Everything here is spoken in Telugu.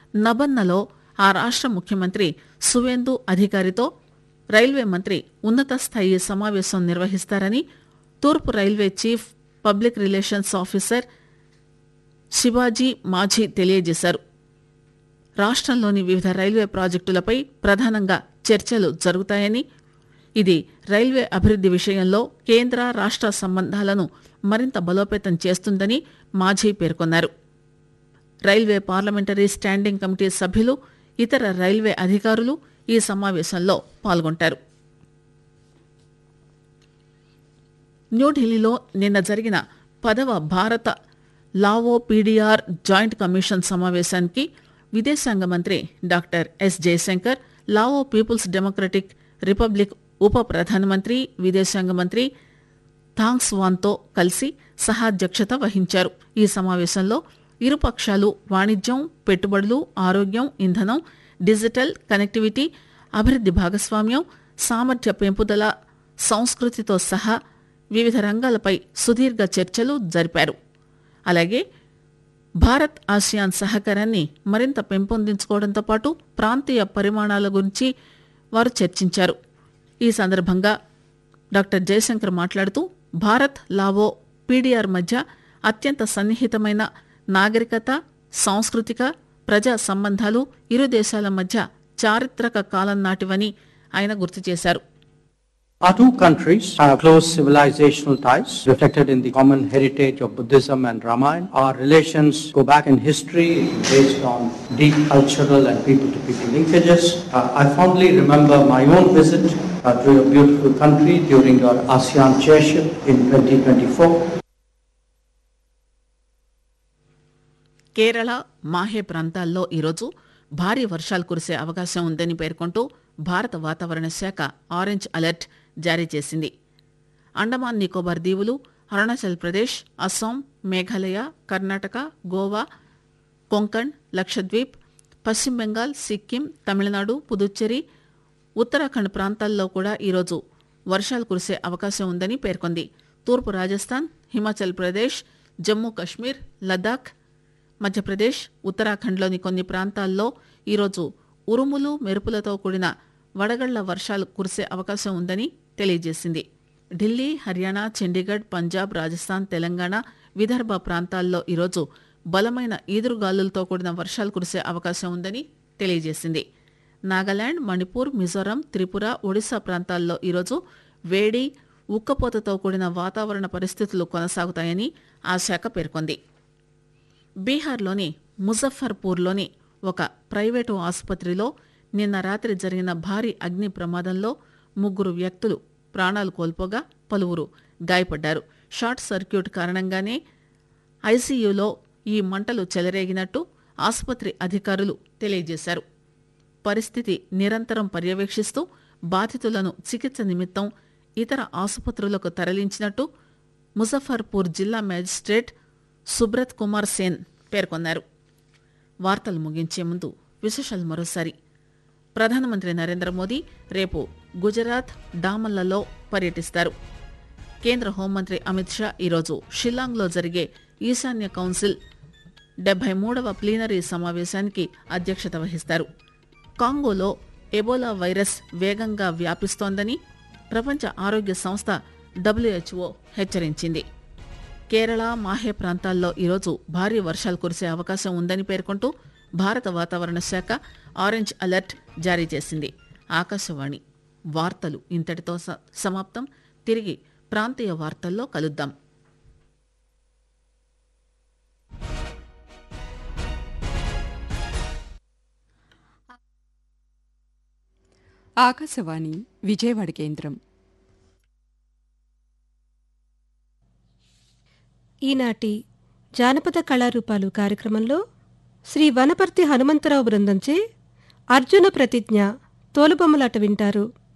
నబన్నలో ఆ రాష్ట ముఖ్యమంత్రి సువేందు అధికారితో రైల్వే మంత్రి ఉన్నత స్థాయి సమావేశం నిర్వహిస్తారని తూర్పు railway chief public relations officer Shivaji Majhi తెలియజేశారు రాష్టంలోని వివిధ రైల్వే ప్రాజెక్టులపై ప్రధానంగా చర్చలు జరుగుతాయని ఇది రైల్వే అభివృద్ది విషయంలో కేంద్ర రాష్ట సంబంధాలను మరింత బలోపేతం చేస్తుందని మాఝీ పేర్కొన్నారు రైల్వే పార్లమెంటరీ స్టాండింగ్ కమిటీ సభ్యులు ఇతర రైల్వే అధికారులు ఈ సమావేశంలో పాల్గొంటారు న్యూఢిల్లీలో నిన్న జరిగిన పదవ భారత లావో పీడీఆర్ జాయింట్ కమిషన్ సమావేశానికి విదేశాంగ మంత్రి doctor S Jaishankar Lao People's Democratic Republic ఉప ప్రధానమంత్రి విదేశాంగ మంత్రి థాంగ్స్ వాన్తో కలిసి సహాధ్యక్షత వహించారు ఈ సమావేశంలో ఇరు పక్షాలు వాణిజ్యం పెట్టుబడులు ఆరోగ్యం ఇంధనం డిజిటల్ కనెక్టివిటీ అభివృద్ది భాగస్వామ్యం సామర్థ్య పెంపుదల సంస్కృతితో సహా వివిధ రంగాలపై సుదీర్ఘ చర్చలు జరిపారు అలాగే భారత్ ఆసియాన్ సహకారాన్ని మరింత పెంపొందించుకోవడంతో పాటు ప్రాంతీయ పరిమాణాల గురించి వారు చర్చించారు ఈ సందర్భంగా డాక్టర్ జయశంకర్ మాట్లాడుతూ భారత్ లావో పీడీఆర్ మధ్య అత్యంత సన్నిహితమైన నాగరికత సాంస్కృతిక ప్రజా సంబంధాలు ఇరు దేశాల మధ్య చారిత్రక కాలం నాటివని ఆయన గుర్తు చేశారు Our two countries have close civilizational ties reflected in the common heritage of Buddhism and Ramayana. Our relations go back in history based on deep cultural and people-to-people linkages. Uh, I fondly remember my own visit uh, to your beautiful country during your ASEAN chairship in 2024. Kerala Mahe ప్రాంతాల్లో ఈరోజు భారీ వర్షాలు కురిసే అవకాశం ఉందని పేర్కొంటూ భారత వాతావరణ శాఖ ఆరెంజ్ అలర్ట్ జారీ చేసింది అండమాన్ నికోబార్ దీవులు అరుణాచల్ ప్రదేశ్ అస్సాం మేఘాలయ కర్ణాటక గోవా కొంకణ్ లక్షద్వీప్ పశ్చిమ బెంగాల్ సిక్కిం తమిళనాడు పుదుచ్చేరి ఉత్తరాఖండ్ ప్రాంతాల్లో కూడా ఈరోజు వర్షాలు కురిసే అవకాశం ఉందని పేర్కొంది తూర్పు రాజస్థాన్ హిమాచల్ ప్రదేశ్ జమ్మూ కశ్మీర్ లద్దాఖ్ మధ్యప్రదేశ్ ఉత్తరాఖండ్లోని కొన్ని ప్రాంతాల్లో ఈరోజు ఉరుములు మెరుపులతో కూడిన వడగళ్ల వర్షాలు కురిసే అవకాశం ఉందని తెలియజేసింది ఢిల్లీ హర్యానా చండీగఢ్ పంజాబ్ రాజస్థాన్ తెలంగాణ విదర్భ ప్రాంతాల్లో ఈరోజు బలమైన ఈదురుగాలులతో కూడిన వర్షాలు కురిసే అవకాశం ఉందని తెలియజేసింది నాగాలాండ్ మణిపూర్ మిజోరాం త్రిపుర ఒడిశా ప్రాంతాల్లో ఈరోజు వేడి ఉక్కపోతతో కూడిన వాతావరణ పరిస్థితులు కొనసాగుతాయని ఆ శాఖ పేర్కొంది బీహార్లోని ముజఫర్పూర్లోని ఒక ప్రైవేటు ఆసుపత్రిలో నిన్న రాత్రి జరిగిన భారీ అగ్ని ప్రమాదంలో ముగ్గురు వ్యక్తులు ప్రాణాలు కోల్పోగా పలువురు గాయపడ్డారు షార్ట్ సర్క్యూట్ కారణంగానే ఐసీయూలో ఈ మంటలు చెలరేగినట్టు ఆసుపత్రి అధికారులు తెలియజేశారు పరిస్థితి నిరంతరం పర్యవేక్షిస్తూ బాధితులను చికిత్స నిమిత్తం ఇతర ఆసుపత్రులకు తరలించినట్టు ముజఫర్పూర్ జిల్లా మేజిస్ట్రేట్ సుబ్రత్ కుమార్ సేన్ పేర్కొన్నారు వార్తలు ముగించే ముందు విశేషాలు మరోసారి ప్రధానమంత్రి నరేంద్ర మోదీ రేపు గుజరాత్ డామన్లలో పర్యటిస్తారు కేంద్ర హోంమంత్రి అమిత్ షా ఈరోజు షిల్లాంగ్లో జరిగే ఈశాన్య కౌన్సిల్ డెబ్బై మూడవ ప్లీనరీ సమావేశానికి అధ్యక్షత వహిస్తారు కాంగోలో ఎబోలా వైరస్ వేగంగా వ్యాపిస్తోందని ప్రపంచ ఆరోగ్య సంస్థ డబ్ల్యూహెచ్ఓ హెచ్చరించింది కేరళ మాహే ప్రాంతాల్లో ఈరోజు భారీ వర్షాలు కురిసే అవకాశం ఉందని పేర్కొంటూ భారత వాతావరణ శాఖ ఆరెంజ్ అలర్ట్ జారీ చేసింది ఆకాశవాణి వార్తలు ఇంతటితో స- సమాప్తం తిరిగి ప్రాంతీయ వార్తల్లో కలుద్దాం ఆకాశవాణి విజయవాడ కేంద్రం ఈనాటి జానపద కళారూపాలు కార్యక్రమంలో శ్రీ వనపర్తి హనుమంతరావు బృందంచే అర్జున ప్రతిజ్ఞ తోలుబొమ్మలాట వింటారు